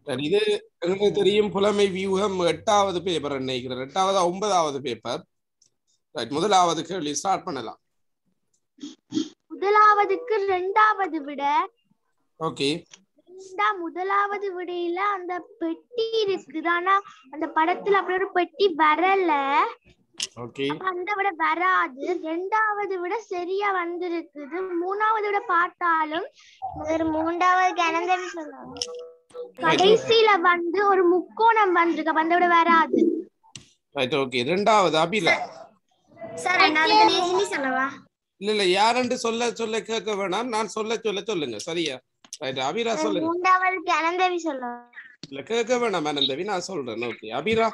சரி, இது எங்களுக்கு தெரியும் புலமை வியூகம் எட்டாவது பேப்பர் நினைக்கிறேன் எட்டாவது ஒன்பதாவது பேப்பர் ரைட் முதலாவது கேள்வி ஸ்டார்ட் பண்ணலாம் முதலாவதுக்கு ரெண்டாவது விட ஓகே ரெண்டா முதலாவது விடையில அந்த பெட்டி இருக்குது ஆனா அந்த படத்துல அப்படி ஒரு பெட்டி வரல ஓகே அப்ப அந்த விட வராது ரெண்டாவது விட சரியா வந்திருக்குது மூணாவது விட பார்த்தாலும் ஒரு மூன்றாவது அனந்தவி சொன்னாங்க கடைசியில வந்து ஒரு முக்கோணம் வந்திருக்கு அப்ப அந்த விட வராது ரைட் ஓகே ரெண்டாவது அபில சார் ரெண்டாவது நேஜினி சொல்லவா இல்ல இல்ல யாருன்னு சொல்ல சொல்ல கேட்க வேணாம் நான் சொல்ல சொல்ல சொல்லுங்க சரியா ரைட் அபிரா சொல்லுங்க மூன்றாவது அனந்தவி சொல்லவா இல்ல கேட்க வேணாம் அனந்தவி நான் சொல்றேன் ஓகே அபிரா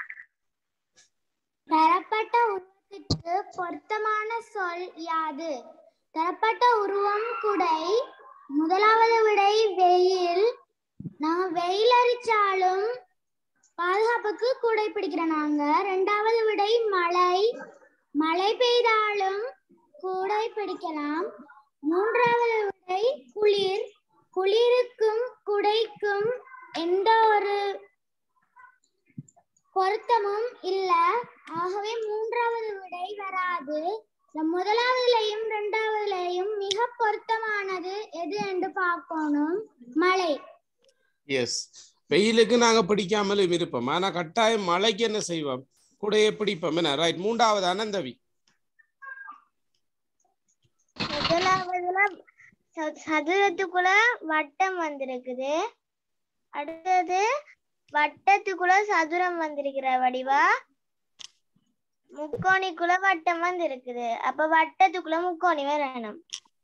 தரப்பட்ட உருவத்திற்கு பொருத்தமான சொல் யாது தரப்பட்ட உருவம் குடை முதலாவது விடை வெயில் நாங்க வெயில் அடிச்சாலும் பாதுகாப்புக்கு குடை பிடிக்கிறோம் நாங்க ரெண்டாவது விடை மழை மழை பெய்தாலும் குடை பிடிக்கலாம் மூன்றாவது விடை குளிர் குளிருக்கும் குடைக்கும் எந்த ஒரு பொருத்தமும் இல்ல ஆகவே மூன்றாவது விடை வராது இந்த முதலாவதுலயும் இரண்டாவதுலயும் மிக பொருத்தமானது எது என்று பார்க்கணும் மழை எஸ் வெயிலுக்கு நாங்க பிடிக்காமலும் இருப்போம் ஆனா கட்டாயம் மழைக்கு என்ன செய்வோம் கூடையே பிடிப்போம் என்ன ரைட் மூன்றாவது அனந்தவி முதலாவதுல ச- சதுரத்துக்குள்ள வட்டம் வந்திருக்குது அடுத்தது வட்டத்துக்குள்ள சதுரம் வந்திருக்கிற வடிவா முக்கோணிக்குள்ள வட்டம் வந்திருக்குது அப்ப வட்டத்துக்குள்ள முக்கோணி வரணும்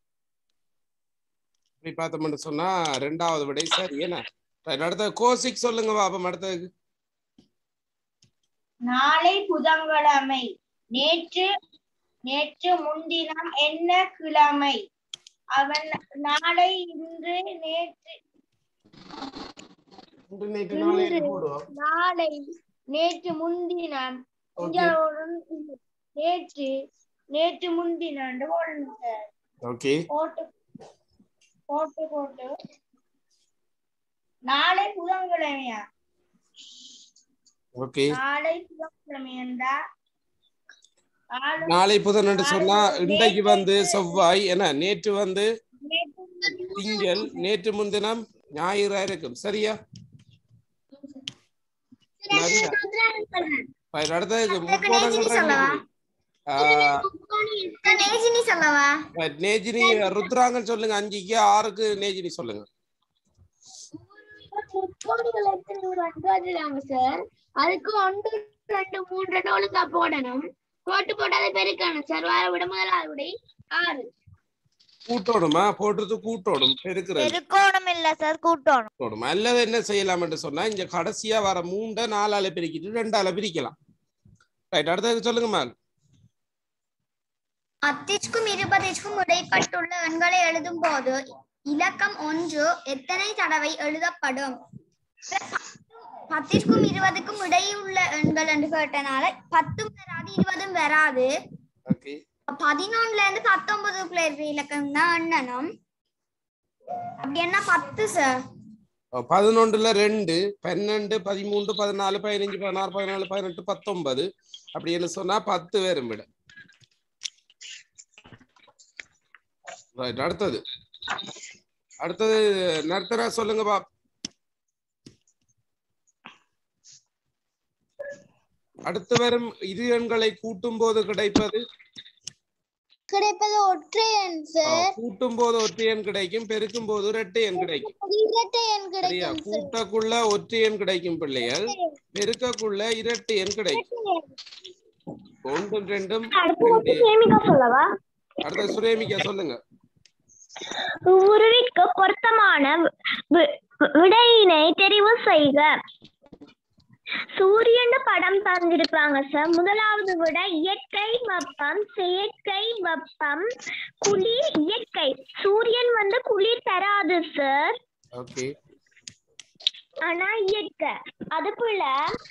இப்படி பார்த்தோம்னு சொன்னா ரெண்டாவது விடை சரி என்ன ரைட் அடுத்தது கோசிக் சொல்லுங்க பாப்போம் அடுத்தது நாளை புதன்கிழமை நேற்று நேற்று முன்தினம் என்ன கிழமை அவன் நாளை இன்று நேற்று இன்று நேற்று நாளை என்று போடுவோம் நாளை நேற்று முன்தினம் ஓகே நேற்று நேற்று முன்தினம் போடணும் சார் ஓகே போட்டு போட்டு போட்டு நாளை புதன்கிழமையா ஓகே நாளை புதன்கிழமை என்றா நாளை நாளை புதன் என்று சொன்னா இன்றைக்கு வந்து செவ்வாய் என்ன நேற்று வந்து நேற்று திங்கள் நேற்று முன்தினம் ஞாயிறா இருக்கும் சரியா சரியா ரைட் அடுத்தது முக்கோணங்கள் ரெண்டு விடை. ஆஹ், நேஜினி சொல்லவா right, நேஜினி ருத்ராங்கன்னு சொல்லுங்க அஞ்சுக்கு ஆறுக்கு நேஜினி சொல்லுங்க முக்கோணிகள் எத்தனை வந்தாங்க சார் அதுக்கு ஒன்று ரெண்டு மூன்று ரெண்டு ஒழுங்கா போடணும் போட்டு போட்டு அதை பெருக்கணும் சார் வார விட முதலாவது விட ஆறு கூட்டோடுமா போட்டுட்டு கூட்டோடும் பெருக்கிறது பெருக்கோணம் இல்ல சார் கூட்டணும் கூட்டோடும் அல்லது என்ன செய்யலாம் என்று சொன்னா இங்க கடைசியா வர மூண்டை நாலால பிரிக்கிட்டு ரெண்டால பிரிக்கலாம் ரைட் அடுத்தது சொல்லுங்க மேல் பத்திற்கும் இருபதிற்கும் இடைப்பட்டுள்ள எண்களை எழுதும் போது இலக்கம் ஒன்று எத்தனை தடவை எழுதப்படும் பத்திற்கும் இருபதுக்கும் இடையுள்ள எண்கள் என்று கேட்டனால பத்தும் வராது இருபதும் வராது ஓகே பதினொன்னுல இருந்து பத்தொன்பதுக்குள்ள இருக்கிற இலக்கம் தான் எண்ணணும் அப்படி என்ன பத்து சார் பதினொன்றுல ரெண்டு பன்னெண்டு பதிமூன்று பதினாலு பதினஞ்சு பதினாறு பதினாலு பதினெட்டு பத்தொன்பது அப்படின்னு சொன்னா பத்து பேரும் விட ரைட் அடுத்தது அடுத்தது நர்த்தரா சொல்லுங்க பா அடுத்து வரும் இரு எண்களை கூட்டும் போது கிடைப்பது கிடைப்பது ஒற்றை எண் கூட்டும் போது ஒற்றை எண் கிடைக்கும் பெருக்கும் போது இரட்டை எண் கிடைக்கும் இரட்டை எண் சரியா கூட்டக்குள்ள ஒற்றை எண் கிடைக்கும் பிள்ளைகள் பெருக்கக்குள்ள இரட்டை எண் கிடைக்கும் ஒன்றும் ரெண்டும் ரெண்டு. சேமிக்க சொல்லவா அடுத்த சுரேமிகா சொல்லுங்க உருவிக்கு பொருத்தமான வி- வி- விடையினை தெரிவு செய்க சூரியன் படம் தந்திருப்பாங்க சார் முதலாவது விட இயற்கை வெப்பம் செயற்கை வெப்பம் குளிர் இயற்கை சூரியன் வந்து குளிர் தராது சார் ஓகே ஆனா இயற்கை அது போல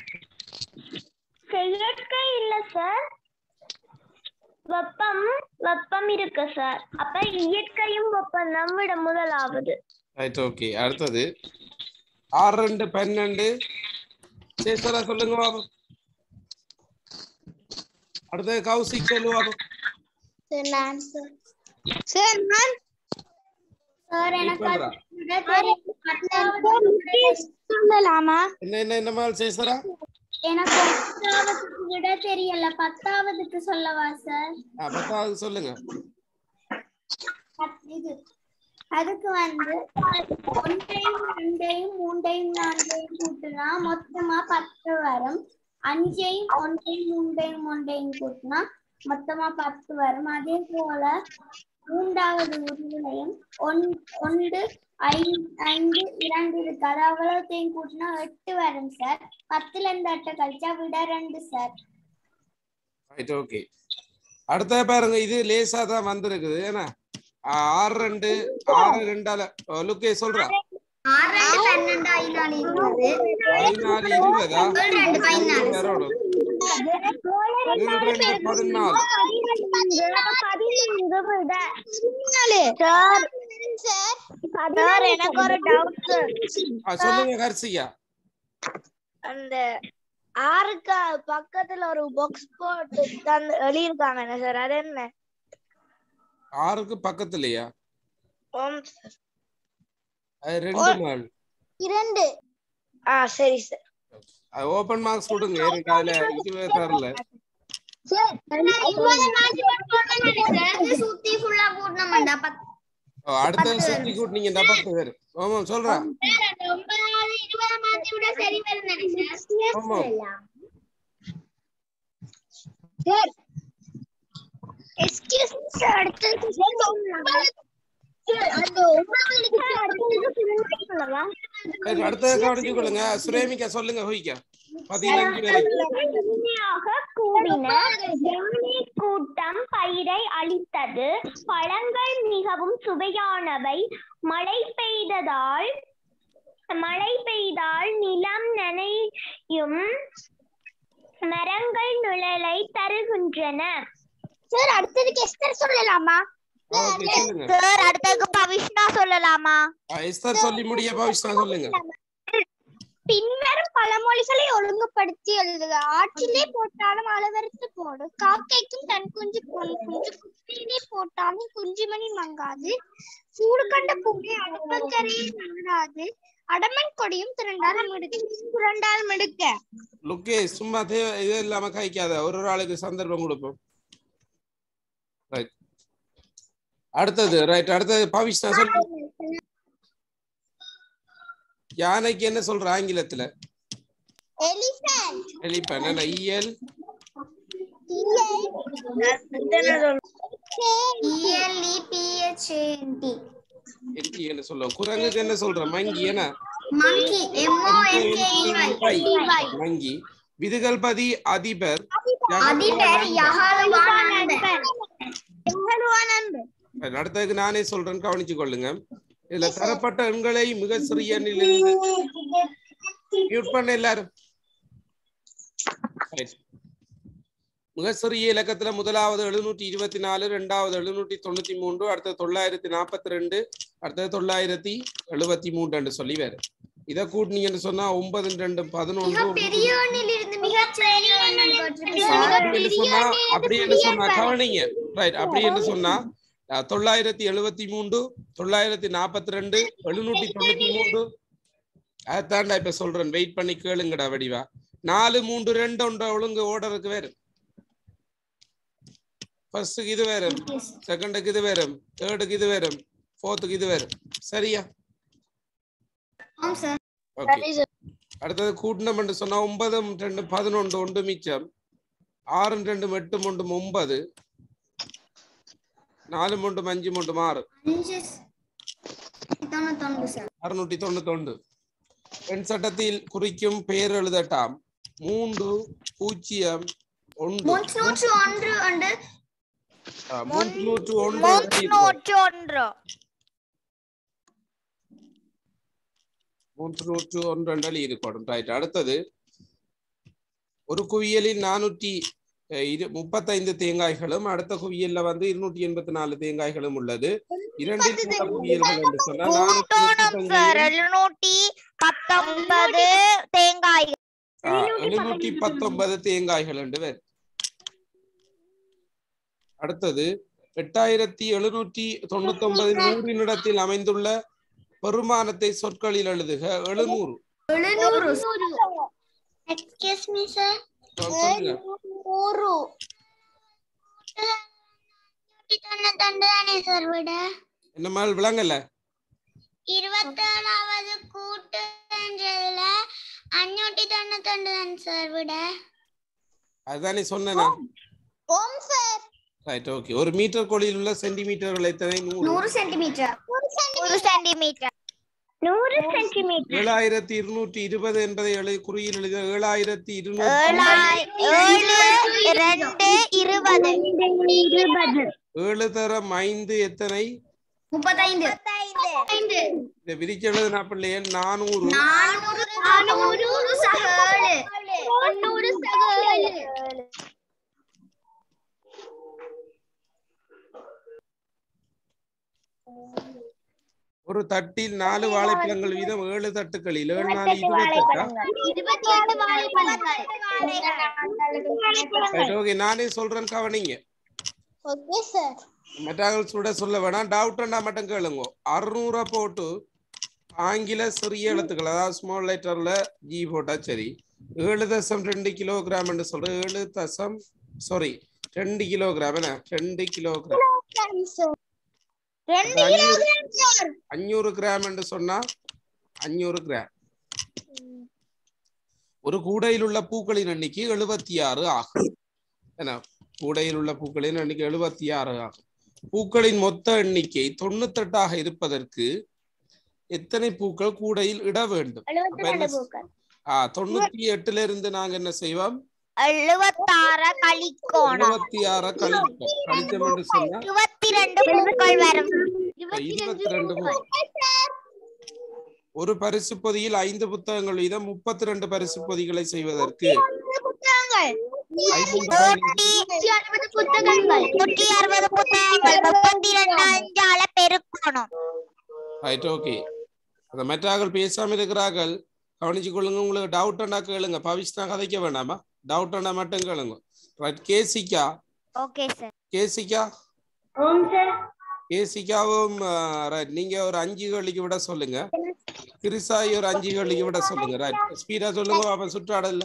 செயற்கை இல்ல சார் வெப்பம் வெப்பம் இருக்கு சார் அப்ப இயற்கையும் வெப்பம் நம்மிட முதலாவது ரைட் ஓகே அடுத்தது ஆறு ரெண்டு பன்னெண்டு சேஸ்வரா சொல்லுங்க பாபு அடுத்தது கௌசிக் சொல்லு பாபு சார் நான் சார் வெயிட் பண்றா. சொல்லலாமா என்ன என்ன என்ன மாதிரி சேஸ்வரா எனக்கு பத்தாவதுக்கு விட தெரியல பத்தாவதுக்கு சொல்லவா சார் ஆ, பத்தாவது சொல்லுங்க பத்- இது அதுக்கு வந்து ஒன்றையும் ரெண்டையும் மூன்றையும் நான்கையும் கூட்டினா மொத்தமா பத்து வரும் அஞ்சையும் ஒன்றையும் மூன்றையும் ஒன்றையும் கூட்டினா மொத்தமா பத்து வரும் அதே போல மூன்றாவது உருவிலையும் ஒன் ஒன்று ஐந்து ஐந்து இரண்டு இருக்கு அது அவ்வளோத்தையும் கூட்டினா எட்டு வரும் சார் பத்துல இருந்து எட்டை கழிச்சா விட ரெண்டு சார் ரைட் ஓகே அடுத்த பாருங்க இது லேசா தான் வந்திருக்குது ஏன்னா ஆ, ஆறு ரெண்டு ஆறு ரெண்டால லுக்கே சொல்றா ஆறு ரெண்டு பன்னெண்டு ஐநாலு இருபது பதினாலு இருபதா ஏழு ரெண்டு பதினாலு யாரோட? ஏழு ரெண்டு பதினாலு சார் எனக்கு ஒரு டவுட் ஆ, சொல்லுங்க ஹர்ஷியா அந்த ஆறுக்கு பக்கத்துல ஒரு பாக்ஸ் போட்டு தந்து எழுதியிருக்காங்க என்ன சார் அது என்ன ஆறுக்கு பக்கத்துலயா ஓம் அது ரெண்டு நாள் இரண்டு ஆ சரி சார் அது ஓபன் மார்க்ஸ் கொடுங்க எனக்கு அதுல இதுவே தரல சுத்தி ஃபுல்லா கூட்டணும்டா ஓ, அடுத்த சுத்தி கூட்டினீங்க பத்து பேர் ஆமா சொல்றேன் ஒன்பதாவது இருபது மாத்தி விட சரி வருது ஆமா எக்ஸ்கியூஸ் மீ சார் அடுத்தது அந்த ஒன்பதாவது அடுத்தது சொல்லவா சரி, அடுத்தது கவனிச்சு கொள்ளுங்க சுரேமிகா சொல்லுங்க ஹோய்க்கா பதினஞ்சு வரைக்கும் இனிமையாக கூவின யானை கூட்டம் பயிரை அழித்தது பழங்கள் மிகவும் சுவையானவை மழை பெய்ததால் மழை பெய்தால் நிலம் நனையும் மரங்கள் நிழலை தருகின்றன சார் அடுத்ததுக்கு எஸ்தர் சொல்லலாமா ஓகே சொல்லுங்க சார் அடுத்ததுக்கு பவிஷ்ணா சொல்லலாமா ஆ, எஸ்தர் சொல்லி முடிய பவிஷ்ணா சொல்லுங்க பின்வரும் பழமொழிகளை ஒழுங்குபடுத்தி எழுதுக ஆற்றிலே போட்டாலும் அளவறுத்து போடு காக்கைக்கும் தன் குஞ்சு பொன் குஞ்சு குப்பையிலே போட்டாலும் குஞ்சுமணி மங்காது சூடு கண்ட பூனை அடுப்பக்கரையை நகராது அடமன் கொடியும் திரண்டால் மிடுக்க திரண்டால் மிடுக்க லுக்கே சும்மா தே இது இல்லாம கைக்காத ஒரு ஒரு ஆளுக்கு சந்தர்ப்பம் கொடுப்போம் ரைட் அடுத்தது ரைட் அடுத்தது பவிஷ்ணா சொல்லு யானைக்கு என்ன சொல்ற ஆங்கிலத்துல எலிஃபண்ட் எலிப்பன் என்ன இயல் இஎல்இபிஹெச்ஏஎன்டி என்டி என்ன சொல்லுவோம் குரங்குக்கு என்ன சொல்ற மங்கி என்ன மங்கி எம்ஓஎன்கேஇஒய் மங்கி விதுகல்பதி அதிபர் அதிபர் யஹலுவானந்தர் யஹலுவானந்தர் அடுத்ததுக்கு நானே சொல்றேன் கவனிச்சு கொள்ளுங்க இதுல தரப்பட்ட எண்களை மிக சிறிய எண்ணிலிருந்து மியூட் பண்ண எல்லாரும் Right. மிக சிறிய இலக்கத்துல முதலாவது எழுநூற்றி இருபத்தி நாலு ரெண்டாவது எழுநூற்றி தொண்ணூத்தி மூன்று அடுத்தது தொள்ளாயிரத்தி நாற்பத்தி ரெண்டு அடுத்தது தொள்ளாயிரத்தி எழுபத்தி மூன்று சொல்லி வேறு இதை கூட்டினீங்கன்னு சொன்னா ஒன்பது ரெண்டு பதினொன்று பெரியவனிலிருந்து மிகச் சிறியவன் அப்படி என்று சொன்னா அப்படி என்று சொன்னா கவனிங்க ரைட் அப்படி என்று சொன்னா அஹ், தொள்ளாயிரத்தி எழுபத்தி மூன்று தொள்ளாயிரத்தி நாற்பத்தி ரெண்டு எழுநூற்றி தொண்ணூத்தி மூன்று அதான்டா இப்ப சொல்றேன் வெயிட் பண்ணி கேளுங்கடா வடிவா நாலு மூன்று ரெண்டு ஒன்ற ஒழுங்கு ஓர்டருக்கு வேறு ஃபர்ஸ்டுக்கு இது வேறு செகண்டுக்கு இது வேறு தேர்டுக்கு இது வேறு ஃபோர்த்துக்கு இது வேறு சரியா ஓகே அடுத்தது கூட்டினம் என்று சொன்னா ஒன்பது ரெண்டு பதினொன்று ஒன்று மிச்சம் ஆறு ரெண்டு எட்டு மூன்று ஒன்பது நாலு மூன்று அஞ்சு மூன்று ஆறு அஞ்சு தொண்ணூத்தொன்று சார் அறுநூற்றி தொண்ணூத்தொன்று எண் சட்டத்தில் குறிக்கும் பெயர் எழுதட்டாம் மூன்று பூஜ்ஜியம் ஒன்று முன்னூற்று ஒன்று ஒன்று ஆ, முன்னூற்று ஒன்று எழுதியிருக்கோம். ஒன்று மூன்று நூற்று ஒன்று என்றால் இருக்கணும் ரைட் அடுத்தது ஒரு குவியலில் நானூற்றி அஹ், இரு முப்பத்தைந்து தேங்காய்களும் அடுத்த குவியல்ல வந்து இருநூற்றி எண்பத்தி நாலு தேங்காய்களும் உள்ளது இரண்டில் உள்ள குவியல்கள் என்று சொன்னால் நானூற்றி முப்பத்தஞ்சையும் எழுநூற்றி பத்து பத்தொன்பது தேங்காய் எழுநூற்றி பத்தொன்பது தேங்காய்கள் என்று பேர் அடுத்தது எட்டாயிரத்தி எழுநூற்றி தொண்ணூத்தி ஒன்பது நூறினிடத்தில் அமைந்துள்ள பெருமானத்தை சொற்களில் எழுதுக எழுநூறு எக்ஸ்கியூஸ் மீ சார் சொல்லுங்க நூறு தொண்ணூத்தொண்டு தானே சார் விட என்ன மாதிரி விளங்கல இருபத்தேழாவது கூட்டுன்றதுல அஞ்சூற்றி தொண்ணூத்தொண்டு தான் சார் விட அதுதானே சொன்னேன் ஓம் சார் ரைட் ஓகே ஒரு மீட்டர் கோழியில் உள்ள சென்டிமீட்டர்கள் எத்தனை நூறு நூறு சென்டிமீட்டர் ஒரு சென்டிமீட்டர் நூறு சென்டிமீட்டர் ஏழாயிரத்தி இருநூற்றி இருபது என்பதை எழுதி குறியில் எழுத ஏழாயிரத்தி ஏழாய் இருநூற்றி ஏழு ரெண்டு இருபது இருபது ஏழு தரம் ஐந்து எத்தனை முப்பத்தைந்து இந்த விரிச்சு எழுதுனா பிள்ளைகள் நானூறு நானூறு நானூறு சகேழு தொண்ணூறு சகேழு ஒரு தட்டில் நாலு வாழைப்பழங்கள் வீதம் ஏழு தட்டுகளில் ஏழு நாலு இருபத்தெட்டா இருபத்தி ஏழு வாழைப்பழங்கள் ரைட் ஓகே நானே சொல்றேன் கவனிங்க ஓகே சார் மெட்டாகல் சுட சொல்ல வேணாம் டவுட்னா மட்டும் கேளுங்க அறுநூறை போட்டு ஆங்கில சிறிய எழுத்துக்கள் அதாவது ஸ்மால் லெட்டர்ல ஜி போட்டா சரி ஏழு தசம் ரெண்டு கிலோகிராம் என்று சொல்றேன் ஏழு தசம் சாரி ரெண்டு கிலோகிராம் என்ன ரெண்டு கிலோகிராம் ரெண்டு அஞ்சூறு- அஞ்சூறு கிராம் என்று சொன்னா அஞ்சூறு கிராம் ஒரு கூடையில் உள்ள பூக்களின் எண்ணிக்கை எழுபத்தி ஆறு ஆகும் என்ன கூடையில் உள்ள பூக்களின் எண்ணிக்கை எழுபத்தி ஆறு ஆகும் பூக்களின் மொத்த எண்ணிக்கை தொண்ணூத்தெட்டாக இருப்பதற்கு எத்தனை பூக்கள் கூடையில் இட வேண்டும் அப்ப என்ன- ஆ, தொண்ணூத்தி எட்டுல இருந்து நாங்க என்ன செய்வோம் எழுபத்தாற கழிக்கோணம் எழுபத்தி ஆற கழிப்போம் கழிச்சோம் என்று சொன்னா இருபத்தி ரெண்டு பூக்கள் வரும் இருபத்தி ரெண்டு ஒரு பரிசு பொதியில் ஐந்து புத்தகங்கள் வீதம் முப்பத்தி ரெண்டு பரிசு பொதிகளை செய்வதற்கு ஐநூறு பதினைந்து அறுபது புத்தகங்கள் நூற்றி அறுபது புத்தகங்கள் முப்பத்தி ரெண்டு அஞ்சால பெருக்கணும் ரைட் ஓகே அந்த மற்றார்கள் பேசாம இருக்கிறார்கள் கவனிச்சு கொள்ளுங்க உங்களுக்கு டவுட்னா கேளுங்க பவிஷ்னா கதைக்க வேண்டாமா டவுட்னா மட்டும் கேளுங்க ரைட் கேசிக்கா ஓகே சார் கேசிக்கா ஓம் சார் கேசிக்காவும் ரைட் நீங்க ஒரு அஞ்சு கேள்விக்கு விட சொல்லுங்க கிரிசாய் ஒரு அஞ்சு கேள்விக்கு விட சொல்லுங்க ரைட் ஸ்பீடா சொல்லுங்க அவன் சுற்றாடல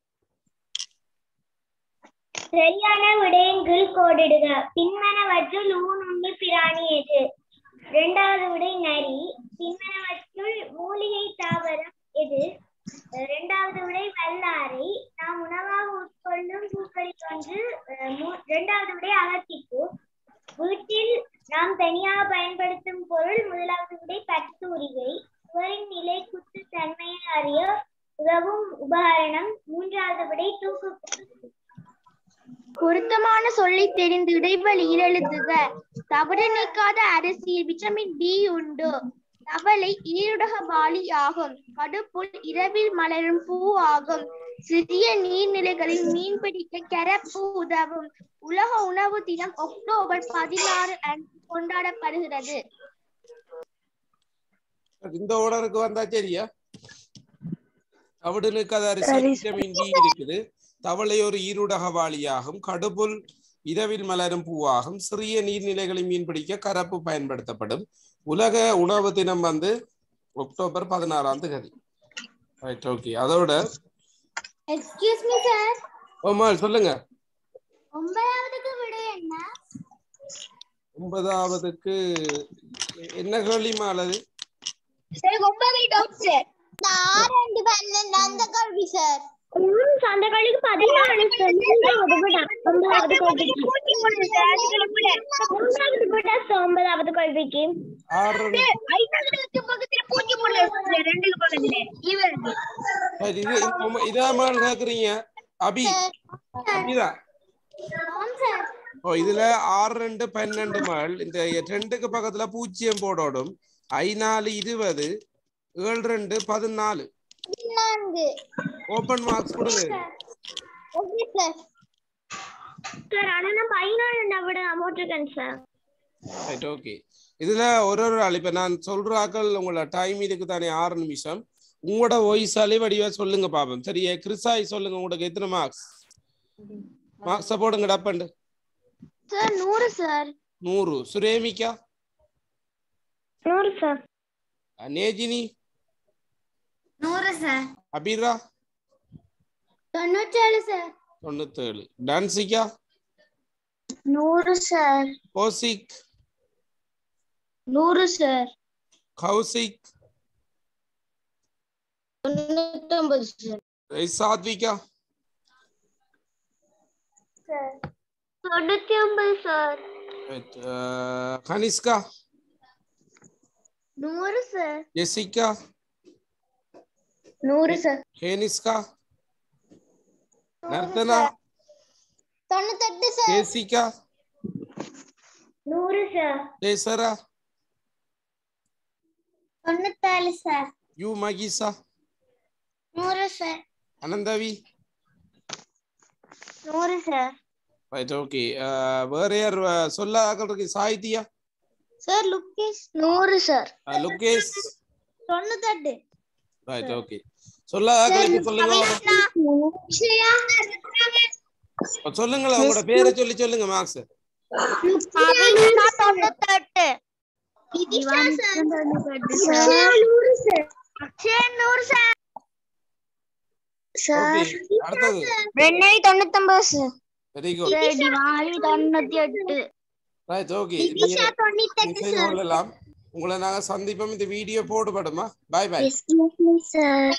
சரியான விடயங்கள் கோடிடுக பின்மனவற்றுள் ஊன் உண்ணி பிராணி எது இரண்டாவது விடை நரி பின்மனவற்றுள் மூலிகை தாவரம் எது இரண்டாவது விடை வல்லாரை நாம் உணவாக உட்கொள்ளும் பூக்களில் ஒன்று அஹ், மூ- இரண்டாவது விடை அகத்திப்பூ வீட்டில் நாம் தனியாக பயன்படுத்தும் பொருள் முதலாவது விடை பட்டுரிகை சுவரின் நிலை குத்து தன்மையை அறிய உதவும் உபகரணம் மூன்றாவது விடை தூக்கு பொருத்தமான சொல்லை தெரிந்து இடைவெளியில் எழுதுக தவறு நீக்காத அரிசியில் விட்டமின் டி உண்டு தவளை ஈருடக வாளி ஆகும் கடுப்புல் இரவில் மலரும் பூ ஆகும் சிறிய நீர்நிலைகளில் மீன் பிடிக்க கரப்பு உதவும் உலக உணவு தினம் அக்டோபர் பதினாறு அன்று கொண்டாடப்படுகிறது இந்த ஓடருக்கு வந்தா சரியா தவிடுனுக்கு அது அரிசி விட்டமின் டி இருக்குது தவளை ஒரு ஈருடகவாளியாகும் கடுபுல் இரவில் மலரும் பூவாகும் சிறிய நீர்நிலைகளை மீன்பிடிக்க கரப்பு பயன்படுத்தப்படும் உலக உணவு தினம் வந்து அக்டோபர் பதினாறாம் தேதி ரைட் ஓகே அதோட எக்ஸ்கியூஸ் மீ சார் ஓமா சொல்லுங்க ஒன்பதாவதுக்கு விட என்ன ஒன்பதாவதுக்கு என்ன கேள்விமா அல்லது ஆறு பன்னெண்டு அந்த கல்வி சார் அந்த கல்விக்கு பதினாலு ஒன்பதாவது கல்விக்கு மூன்றாவது போட்டா ஒன்பதாவது கல்விக்கு ஆறு சரி, இது இது- இதா மாதிரி கேக்குறீங்க அபி அபிதா ஓ இதுல ஆறு ரெண்டு பன்னெண்டு மால் இந்த ரெண்டுக்கு பக்கத்துல பூஜ்ஜியம் போடணும் ஐநாலு இருபது ஏழு ரெண்டு பதினாலு நான்கு ஓபன் மார்க்ஸ் கொடுங்க ஓகே சார் சார் ஆனா நான் பதினாலு விட போட்டிருக்கேன் சார் ரைட் ஓகே இதுல ஒரு ஒரு ஆள் இப்ப நான் சொல்ற ஆக்கள் உங்களோட டைம் இதுக்கு தானே ஆறு நிமிஷம் உங்களோட வாய்ஸாலே வடிவா சொல்லுங்க பாப்போம் சரியா கிறிஸாய் சொல்லுங்க உங்களுக்கு எத்தனை மார்க்ஸ் மார்க்ஸ போடுங்க டப்பண்டு சார் நூறு சார் நூறு சுரேமிகா நூறு சார் நேஜினி நூறு சார் அபிரா தொண்ணூற்றேழு சார் தொண்ணூத்தேழு டான்சிகா நூறு சார் கோசிக் நூறு சார் கௌசிக் தொண்ணூத்தொன்பது சார் சாத்விகா தொண்ணூத்தி ஒன்பது சார் Right, uh, கனிஷ்கா நூறு சார் ஜெசிகா நூறு சார் ஹேனிஸ்கா நர்த்தனா தொண்ணூத்தெட்டு சார் ஜேசிகா நூறு சார் ஜெயசரா தொண்ணூத்தேழு சார் யூ மகிசா நூறு சார் அனந்தவி நூறு சார் ரைட் ஓகே வேற யார் uh, சொல்லாக்கள் இருக்கு சாகித்யா சார் லுக்கேஷ் நூறு சார் Uh, லுகேஷ் தொண்ணூத்தெட்டு ரைட் ஓகே சொல்லாக்களுக்கு சொல்லுங்க சொல்லுங்களேன் உங்களோட பேரை சொல்லி சொல்லுங்க மார்க்ஸ் தொண்ணூத்தெட்டு நூறு சார் நூறு சார் ஓகே அடுத்தது ரெண்டாயிரத்தி தொண்ணூத்தொன்பது சார் வெரி குட் திவாலி தொண்ணூத்தி எட்டு ரைட் ஓகே விதிஷா தொண்ணூத்தெட்டு செய்து கொள்ளலாம் உங்களை நாங்க சந்திப்போம் இந்த வீடியோ போடுபடுமா பாய் பாய் சார்